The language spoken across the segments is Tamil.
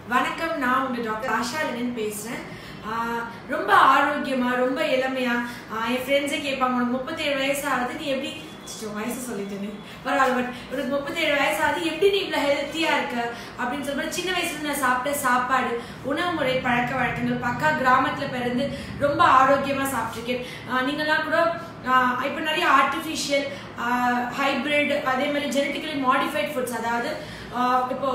வணக்கம் நான் உங்க டாக்டர் ஆஷா லெனின் பேசுறேன் ஆஹ் ரொம்ப ஆரோக்கியமா ரொம்ப இளமையா ஆஹ் என் ஃப்ரெண்ட்ஸே கேட்பாங்க உனக்கு முப்பத்தேழு வயசு ஆகுது நீ எப்படி அச்சோ, வயசு சொல்லிட்டேனே பரவாயில்ல பட் உனக்கு முப்பத்தேழு வயசு ஆகுது எப்படி நீ இவ்வளோ ஹெல்த்தியா இருக்க அப்படின்னு சொல்லும்போது சின்ன வயசுல நான் சாப்பிட்ட சாப்பாடு உணவு முறை பழக்க வழக்கங்கள் பக்கா கிராமத்துல பிறந்து ரொம்ப ஆரோக்கியமா சாப்பிட்ருக்கேன் ஆஹ் நீங்கெல்லாம் கூட ஆஹ் இப்ப நிறைய ஆர்டிஃபிஷியல் ஹைபிரிட் அதே மாதிரி ஜெனட்டிக்கலி மாடிஃபைட் ஃபுட்ஸ் அதாவது ஆஹ் இப்போ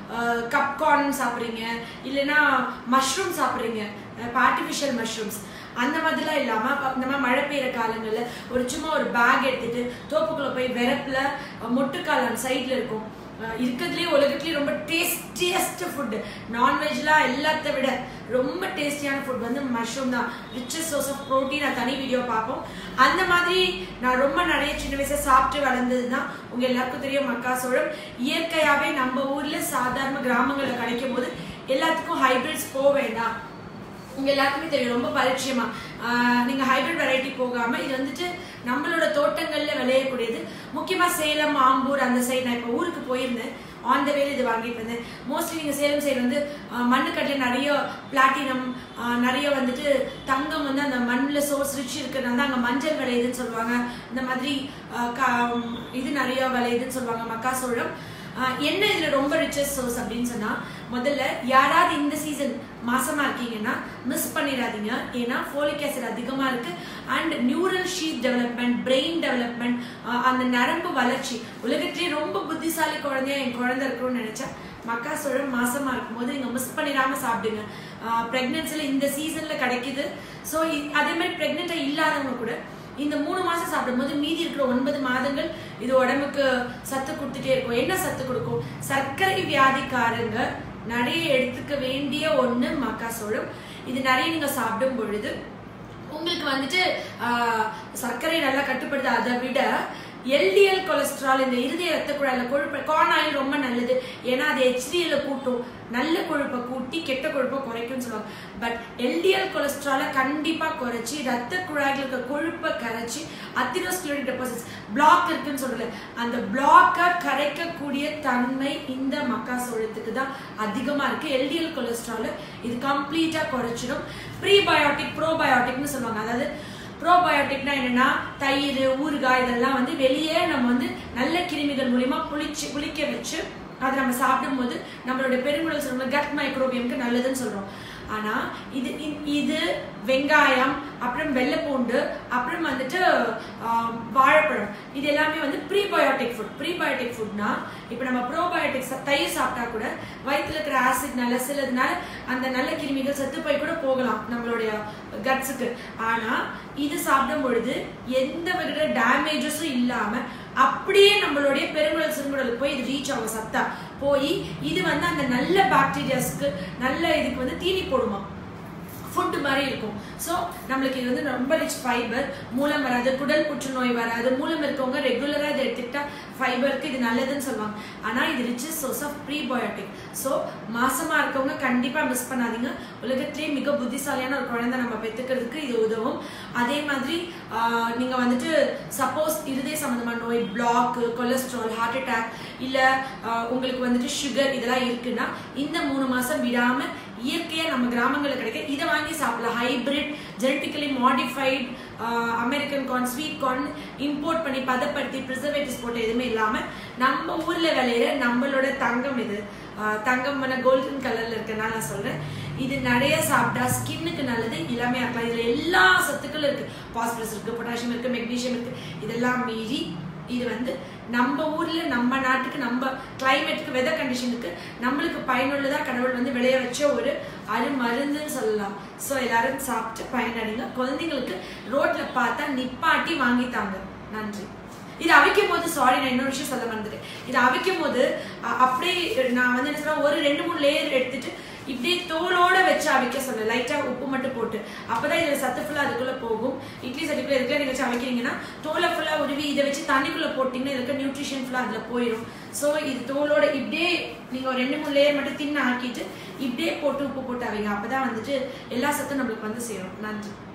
கப்கார்ன் சாப்பிட்றீங்க இல்லைன்னா மஷ்ரூம் சாப்பிட்றீங்க இப்போ ஆர்டிஃபிஷியல் மஷ்ரூம்ஸ் அந்த மாதிரிலாம் இல்லாம அப்ப இந்த மாதிரி மழை பெய்யுற காலங்கள்ல ஒரு சும்மா ஒரு பேக் எடுத்துட்டு தோப்புக்குள்ள போய் வெரப்புல முட்டுக்கால் சைட்ல இருக்கும் அஹ் இருக்கிறதுலே உலகத்துலேயே ரொம்ப டேஸ்டியஸ்ட் ஃபுட் நான்வெஜ்லாம் எல்லாத்த விட ரொம்ப டேஸ்டியான ஃபுட் வந்து மஷ்ரூம் தான் ரிச்சஸ் சோர்ஸ் ஆஃப் ப்ரோட்டீன் நான் தனி வீடியோ பார்ப்போம் அந்த மாதிரி நான் ரொம்ப நிறைய சின்ன வயசுல சாப்பிட்டு வளர்ந்தது தான் உங்க எல்லாருக்கும் தெரியும் மக்காசோளம் இயற்கையாவே நம்ம ஊர்ல சாதாரண கிராமங்கள்ல கிடைக்கும் போது எல்லாத்துக்கும் ஹைபிரிட்ஸ் போக வேண்டாம் உங்க எல்லாருக்குமே தெரியும் ரொம்ப பரிச்சயமா ஆஹ் நீங்க ஹைபிரிட் வெரைட்டி போகாம இது வந்துட்டு நம்மளோட தோட்டங்கள்ல விளையக்கூடியது முக்கியமா சேலம் ஆம்பூர் அந்த சைடு நான் இப்போ ஊருக்கு போயிருந்தேன் ஆன் த வேல இது வாங்கிட்டு இருந்தேன் மோஸ்ட்லி நீங்க சேலம் சைடு வந்து மண்ணுக்கட்டில் நிறைய பிளாட்டினம் நிறைய வந்துட்டு தங்கம் வந்து அந்த மண்ணில் சோர்ஸ் ரிச் இருக்கிறதுனால தான் அங்கே மஞ்சள் விளையுதுன்னு சொல்லுவாங்க இந்த மாதிரி ஆஹ் கா- இது நிறைய விளையுதுன்னு சொல்லுவாங்க மக்காசோளம் ஆஹ் என்ன இதுல ரொம்ப ரிச்சஸ் சோர்ஸ் அப்படின்னு சொன்னா முதல்ல யாராவது இந்த சீசன் மாசமா இருக்கீங்கன்னா மிஸ் பண்ணிடாதீங்க ஏன்னா ஃபோலிக் ஆசிட் அதிகமா இருக்கு and neural sheet development brain development அந்த நரம்பு வளர்ச்சி உலகத்திலேயே ரொம்ப புத்திசாலி குழந்தையா என் குழந்தை இருக்கணும்னு நினைச்சேன் மக்காசோளம் மாசமா இருக்கும்போது நீங்க மிஸ் பண்ணிடாம சாப்பிடுங்க பிரெக்னன்சில இந்த சீசன்ல கிடைக்குது ஸோ அதே மாதிரி பிரெக்னெண்டா இல்லாதவங்க கூட இந்த மூணு மாசம் சாப்பிடும்போது மீதி இருக்கிற ஒன்பது மாதங்கள் இது உடம்புக்கு சத்து கொடுத்துட்டே இருக்கும் என்ன சத்து கொடுக்கும் சர்க்கரை வியாதிக்காரங்க நிறைய எடுத்துக்க வேண்டிய ஒண்ணு மக்காசோளம் இது நிறைய நீங்க சாப்பிடும் பொழுது உங்களுக்கு வந்துட்டு ஆஹ், சர்க்கரை நல்லா கட்டுப்படுது அதை விட எல்டிஎல் கொலஸ்ட்ரால் இந்த இருதய ரத்த குழாயில கொழுப்பு கார்ன் ஆயில் ரொம்ப நல்லது ஏன்னா அது ஹெச்டிஎல்ல கூட்டும் நல்ல கொழுப்பை கூட்டி கெட்ட கொழுப்பை குறைக்கும்னு சொல்லுவாங்க பட் எல்டிஎல் கொலஸ்ட்ராலை கண்டிப்பா குறைச்சி ரத்த குழாய்கள் இருக்க கொழுப்பை கரைச்சி அத்திரோஸ்கிலோட்டிக் டெபாசிட்ஸ் பிளாக் இருக்குன்னு சொல்லல அந்த பிளாக்கை கரைக்கக்கூடிய தன்மை இந்த மக்காசோளத்துக்கு தான் அதிகமா இருக்கு எல்டிஎல் கொலஸ்ட்ரால் இது கம்ப்ளீட்டா குறைச்சிடும் ப்ரீபயோட்டிக் ப்ரோபயோட்டிக்னு சொல்லுவாங்க அதாவது ப்ரோபயோட்டிக்னா என்னன்னா தயிர் ஊறுகாய் இதெல்லாம் வந்து வெளியே நம்ம வந்து நல்ல கிருமிகள் மூலியமா புளிச்சு புளிக்க வச்சு அதை நம்ம சாப்பிடும்போது நம்மளோட பெருங்குடல் சொல்லுவோம் கட் மைக்ரோபியம்க்கு நல்லதுன்னு சொல்றோம் ஆனா இது இ- இது வெங்காயம் அப்புறம் வெள்ளைப்பூண்டு அப்புறம் வந்துட்டு ஆஹ், வாழைப்பழம் இது எல்லாமே வந்து ப்ரீபயோட்டிக் ஃபுட் ப்ரீபயோட்டிக் ஃபுட்னா இப்போ நம்ம ப்ரோபயோட்டிக்ஸ் தயிர் சாப்பிட்டா கூட வயித்துல இருக்கிற ஆசிட்னால சிலதுனால அந்த நல்ல கிருமிகள் செத்து போய் கூட போகலாம் நம்மளுடைய கட்ஸுக்கு ஆனா இது சாப்பிடும் பொழுது எந்த வகையான டேமேஜஸும் இல்லாம அப்படியே நம்மளுடைய பெருங்குடல் சிறுங்குடலுக்கு போய் இது ரீச் ஆகும் சத்தா போய் இது வந்து அந்த நல்ல பாக்டீரியாஸ்க்கு நல்ல இதுக்கு வந்து தீனி போடுமா ஃபுட் மாதிரி இருக்கும் ஸோ நம்மளுக்கு இது வந்து ரொம்ப ரிச் ஃபைபர் மூலம் வராது குடல் புற்றுநோய் வராது மூலம் இருக்கவங்க ரெகுலராக இதை எடுத்துக்கிட்டா ஃபைபருக்கு இது நல்லதுன்னு சொல்லுவாங்க ஆனால் இது rich source of prebiotic so மாசமா இருக்கவங்க கண்டிப்பாக மிஸ் பண்ணாதீங்க உலகத்திலேயே மிக புத்திசாலியான ஒரு குழந்தை நம்ம பெற்றுக்கிறதுக்கு இது உதவும் அதே மாதிரி ஆஹ், நீங்க வந்துட்டு சப்போஸ் இருதய சம்பந்தமான நோய் பிளாக் கொலஸ்ட்ரால் ஹார்ட் அட்டாக் இல்லை உங்களுக்கு வந்துட்டு சுகர் இதெல்லாம் இருக்குன்னா இந்த மூணு மாசம் விடாம இயற்கையா நம்ம கிராமங்கள்ல கிடைக்க இதை வாங்கி சாப்பிடலாம் hybrid genetically modified American corn sweet corn import பண்ணி பதப்படுத்தி ப்ரிசர்வேட்டிவ்ஸ் போட்டு எதுவுமே இல்லாம நம்ம ஊர்ல விளையிற நம்மளோட தங்கம் இது ஆஹ் தங்கம் வந்து கோல்டன் கலர்ல இருக்கனால நான் சொல்றேன் இது நிறைய சாப்பிட்டா ஸ்கின்னுக்கு நல்லது இளமையா இருக்கலாம் இதுல எல்லா சத்துக்களும் இருக்கு பாஸ்பரஸ் இருக்கு பொட்டாசியம் இருக்கு மெக்னீசியம் இருக்கு இதெல்லாம் மீறி இது வந்து நம்ம ஊர்ல நம்ம நாட்டுக்கு நம்ம கிளைமேட்டுக்கு வெதர் கண்டிஷனுக்கு நம்மளுக்கு பயனுள்ளதா கடவுள் வந்து விளைய வச்ச ஒரு அரு மருந்துன்னு சொல்லலாம் ஸோ எல்லாரும் சாப்பிட்டு பயனடைங்க குழந்தைங்களுக்கு ரோட்ல பார்த்தா நிப்பாட்டி வாங்கித்தாங்க நன்றி இது அவிக்கும் போது சாரி நான் இன்னொரு விஷயம் சொல்ல மறந்துட்டேன் இது அவிக்கும் போது அ- அப்படியே நான் வந்து என்ன சொல்றேன் ஒரு ரெண்டு மூணு லேயர் எடுத்துட்டு இப்படியே தோலோட வச்சு அவிக்க சொல்ல லைட்டா உப்பு மட்டும் போட்டு அப்பதான் இதுல சத்து ஃபுல்லா அதுக்குள்ள போகும் இட்லி சட்டிக்குள்ள இதுக்குள்ள நீங்க வச்சு அவிக்கிறீங்கன்னா தோலை ஃபுல்லா உருவி இதை வச்சு தண்ணிக்குள்ள போட்டீங்கன்னா இதுக்கு நியூட்ரிஷன் ஃபுல்லா அதுல போயிடும் ஸோ இது தோலோட இப்படியே நீங்க ஒரு ரெண்டு மூணு லேயர் மட்டும் தின்னு ஆக்கிட்டு இப்படியே போட்டு உப்பு போட்டு அவிங்க அப்பதான் வந்துட்டு எல்லா சத்தும் நம்மளுக்கு வந்து சேரும் நன்றி